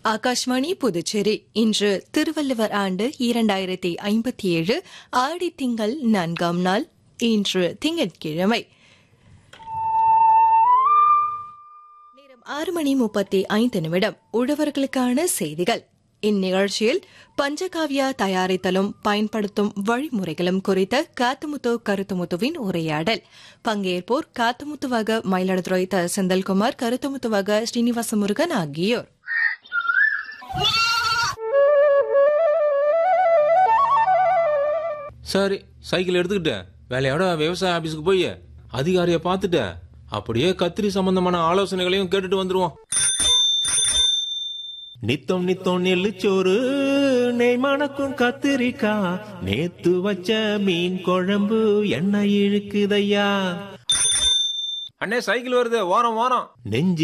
ஆகாஷ்வாணி புதுச்சேரி இன்று திருவள்ளுவர் ஆண்டு இரண்டாயிரத்தி ஐம்பத்தி ஏழு ஆடி திங்கள் நான்காம் நாள் இன்று திங்கட்கிழமை நேரம் ஆறு மணி முப்பத்தி ஐந்து நிமிடம் உழவர்களுக்கான செய்திகள் இந்நிகழ்ச்சியில் பஞ்சகாவியா தயாரித்தலும் பயன்படுத்தும் வழிமுறைகளும் குறித்த காத்துமுத்து கருத்துமுத்துவின் உரையாடல் பங்கேற்போர் காத்துமுத்துவாக மயிலாடுதுறை த செந்தில்குமார் கருத்துமுத்துவாக ஸ்ரீனிவாச முருகன் ஆகியோர் சரி சைக்கிள் எடுத்துக்கிட்டேன் வேலையோட விவசாய ஆபீஸ்க்கு போய் அதிகாரியை பார்த்துட்டு அப்படியே கத்திரி சம்பந்தமான ஆலோசனைகளையும் கேட்டுட்டு வந்துருவோம் நித்தம் நித்தம் நெல்லுச்சோறு நெய் மணக்கும் கத்திரிக்கா நேத்து வச்ச மீன் குழம்பு எண்ணெய் இழுக்குதையா அண்ணே சைக்கிள் வருது வாரம் வாரம் நெஞ்சு